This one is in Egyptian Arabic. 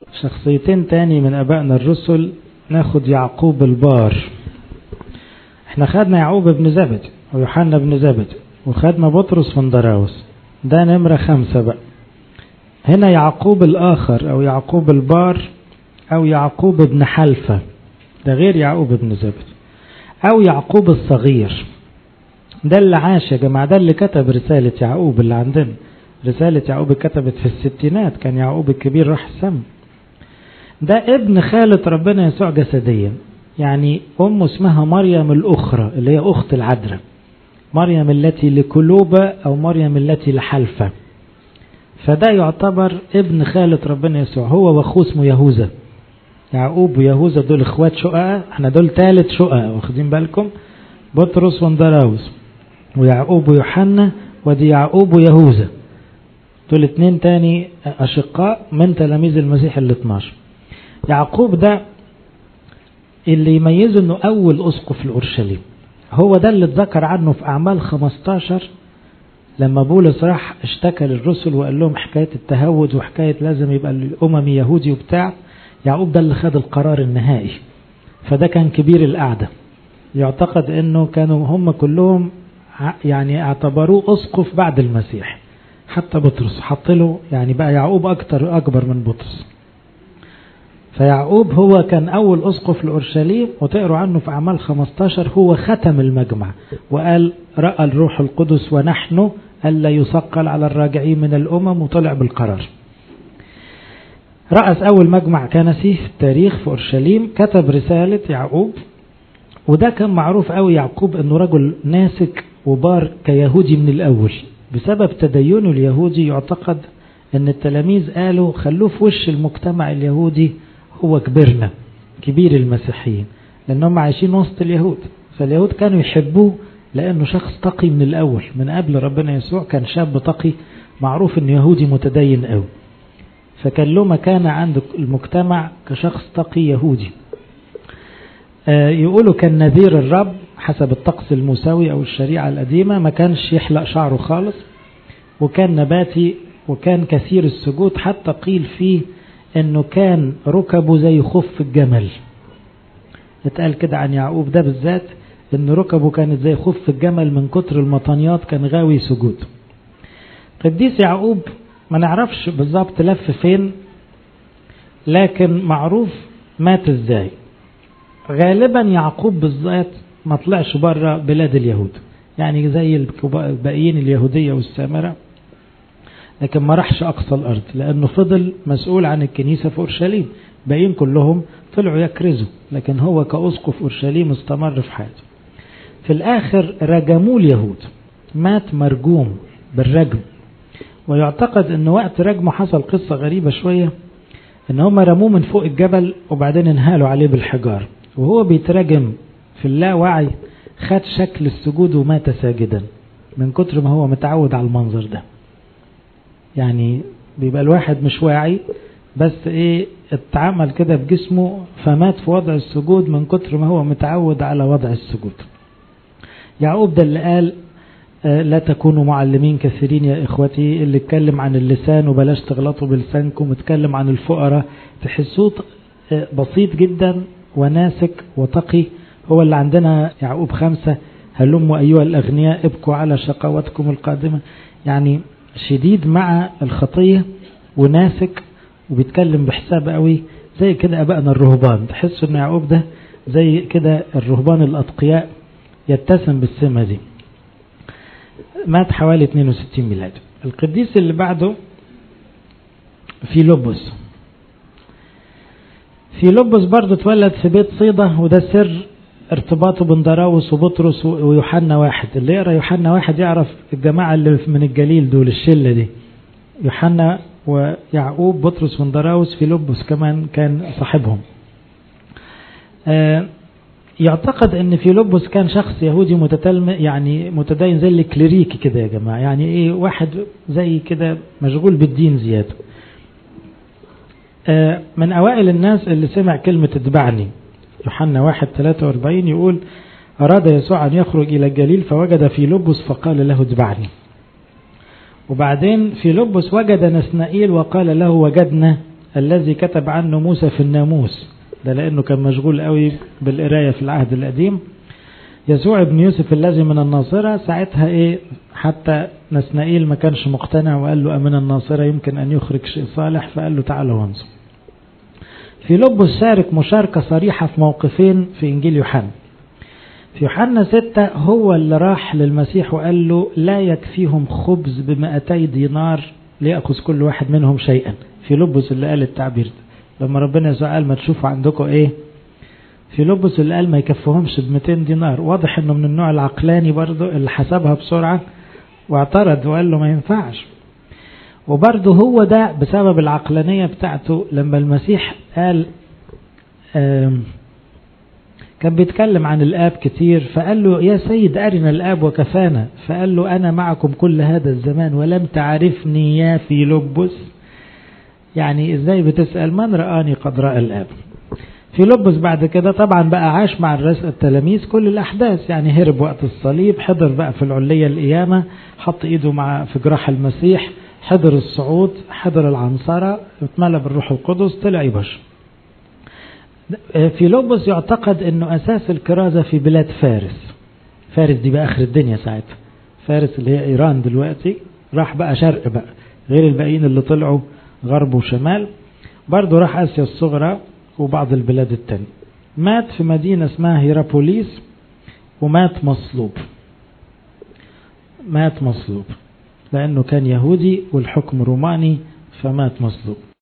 شخصيتين تاني من أبائنا الرسل ناخد يعقوب البار احنا خدنا يعقوب بن زبد ويوحنا بن زبد وخدنا بطرس فندراوس ده نمرة خمسة بقى هنا يعقوب الآخر أو يعقوب البار أو يعقوب بن حلفة ده غير يعقوب بن زبد أو يعقوب الصغير ده اللي عاش يا جماعة ده اللي كتب رسالة يعقوب اللي عندنا رسالة يعقوب كتبت في الستينات كان يعقوب الكبير راح السم ده ابن خالة ربنا يسوع جسديا يعني أمه اسمها مريم الأخرى اللي هي أخت العذراء مريم التي لكلوبة أو مريم التي لحلفة فده يعتبر ابن خالة ربنا يسوع هو واخوه اسمه يهوذا يعقوب ويهوذا دول اخوات شققاء احنا دول ثالث شققاء واخدين بالكم بطرس وندراوس ويعقوب ويوحنا ودي يعقوب ويهوذا دول اتنين تاني أشقاء من تلاميذ المسيح ال 12 يعقوب ده اللي يميزه انه أول أسقف لأورشليم هو ده اللي اتذكر عنه في أعمال 15 لما بولس راح اشتكى للرسل وقال لهم حكاية التهود وحكاية لازم يبقى الأممي يهودي وبتاع يعقوب ده اللي خد القرار النهائي فده كان كبير القعدة يعتقد انه كانوا هم كلهم يعني اعتبروه اسقف بعد المسيح حتى بطرس حط له يعني بقى يعقوب اكتر اكبر من بطرس فيعقوب هو كان اول اسقف لاورشليم وتقروا عنه في اعمال 15 هو ختم المجمع وقال راى الروح القدس ونحن الا يثقل على الراجعين من الامم وطلع بالقرار رأس أول مجمع كنسي في التاريخ في أورشليم كتب رسالة يعقوب وده كان معروف قوي يعقوب أنه رجل ناسك وبار كيهودي من الأول بسبب تدينه اليهودي يعتقد أن التلاميذ قالوا خلوه في وش المجتمع اليهودي هو كبرنا كبير المسيحيين لأنهم عايشين وسط اليهود فاليهود كانوا يحبوه لأنه شخص تقي من الأول من قبل ربنا يسوع كان شاب تقي معروف أنه يهودي متدين قوي فكان له مكانة عند المجتمع كشخص تقي يهودي يقولوا كان نذير الرب حسب الطقس الموسوي أو الشريعة القديمة ما كانش يحلق شعره خالص وكان نباتي وكان كثير السجود حتى قيل فيه انه كان ركبه زي خف الجمل اتقال كده عن يعقوب ده بالذات ان ركبه كانت زي خف الجمل من كتر المطانيات كان غاوي سجود قديس يعقوب ما نعرفش بالظبط لف فين لكن معروف مات ازاي غالبا يعقوب بالذات ما طلعش بره بلاد اليهود يعني زي الباقيين اليهودية والسامرة لكن ما راحش أقصى الأرض لأنه فضل مسؤول عن الكنيسة في أورشليم باقيين كلهم طلعوا يكرزوا لكن هو كأسقف أورشليم استمر في حياته في الآخر رجموه اليهود مات مرجوم بالرجم ويعتقد ان وقت رجمه حصل قصة غريبة شوية ان هم رموه من فوق الجبل وبعدين انهالوا عليه بالحجار وهو بيترجم في اللاوعي خد شكل السجود ومات ساجدا من كتر ما هو متعود على المنظر ده يعني بيبقى الواحد مش واعي بس ايه اتعامل كده بجسمه فمات في وضع السجود من كتر ما هو متعود على وضع السجود يعقوب ده اللي قال لا تكونوا معلمين كثيرين يا إخوتي اللي اتكلم عن اللسان وبلاش تغلطوا بلسانكم اتكلم عن الفقراء تحسوه بسيط جدا وناسك وتقي هو اللي عندنا يعقوب خمسة هلموا أيها الأغنياء ابكوا على شقواتكم القادمة يعني شديد مع الخطية وناسك وبيتكلم بحساب قوي زي كده أبائنا الرهبان تحسوا أن يعقوب ده زي كده الرهبان الأتقياء يتسم بالسمة دي مات حوالي 62 ميلاد القديس اللي بعده في لوبوس في لوبوس برضه اتولد في بيت صيدا وده سر ارتباطه بين دراوس وبطرس ويوحنا واحد اللي يقرا يوحنا واحد يعرف الجماعة اللي من الجليل دول الشلة دي يوحنا ويعقوب بطرس وندراوس في لوبوس كمان كان صاحبهم آه يعتقد ان فيلبس كان شخص يهودي متتلم يعني متدين زي الكليريكي كده يا جماعه يعني ايه واحد زي كده مشغول بالدين زياده آه من اوائل الناس اللي سمع كلمه اتبعني يوحنا واحد 43 يقول اراد يسوع ان يخرج الى الجليل فوجد فيلبس فقال له اتبعني وبعدين فيلبس وجد نسنائيل وقال له وجدنا الذي كتب عنه موسى في الناموس ده لأنه كان مشغول قوي بالقراية في العهد القديم يسوع ابن يوسف الذي من الناصرة ساعتها ايه حتى نسنائيل ما كانش مقتنع وقال له أمن الناصرة يمكن أن يخرج شيء صالح فقال له تعالى وانظر في لبس شارك مشاركة صريحة في موقفين في إنجيل يوحنا في يوحنا ستة هو اللي راح للمسيح وقال له لا يكفيهم خبز بمئتي دينار ليأخذ كل واحد منهم شيئا في لبس اللي قال التعبير ده لما ربنا يسوع قال ما تشوفوا عندكم ايه في لبس اللي قال ما يكفهمش ب 200 دينار واضح انه من النوع العقلاني برضه اللي حسبها بسرعة واعترض وقال له ما ينفعش وبرضه هو ده بسبب العقلانية بتاعته لما المسيح قال كان بيتكلم عن الآب كتير فقال له يا سيد أرنا الآب وكفانا فقال له أنا معكم كل هذا الزمان ولم تعرفني يا في لبس يعني إزاي بتسأل من رآني قد رأى الآب في لبس بعد كده طبعا بقى عاش مع التلاميذ كل الأحداث يعني هرب وقت الصليب حضر بقى في العلية القيامة حط إيده مع في جراح المسيح حضر الصعود حضر العنصرة اتملى بالروح القدس طلع يبشر في لوبس يعتقد انه اساس الكرازة في بلاد فارس فارس دي بقى اخر الدنيا ساعتها فارس اللي هي ايران دلوقتي راح بقى شرق بقى غير الباقيين اللي طلعوا غرب وشمال برضه راح اسيا الصغرى وبعض البلاد التانية مات في مدينة اسمها هيرابوليس ومات مصلوب مات مصلوب لانه كان يهودي والحكم روماني فمات مصلوب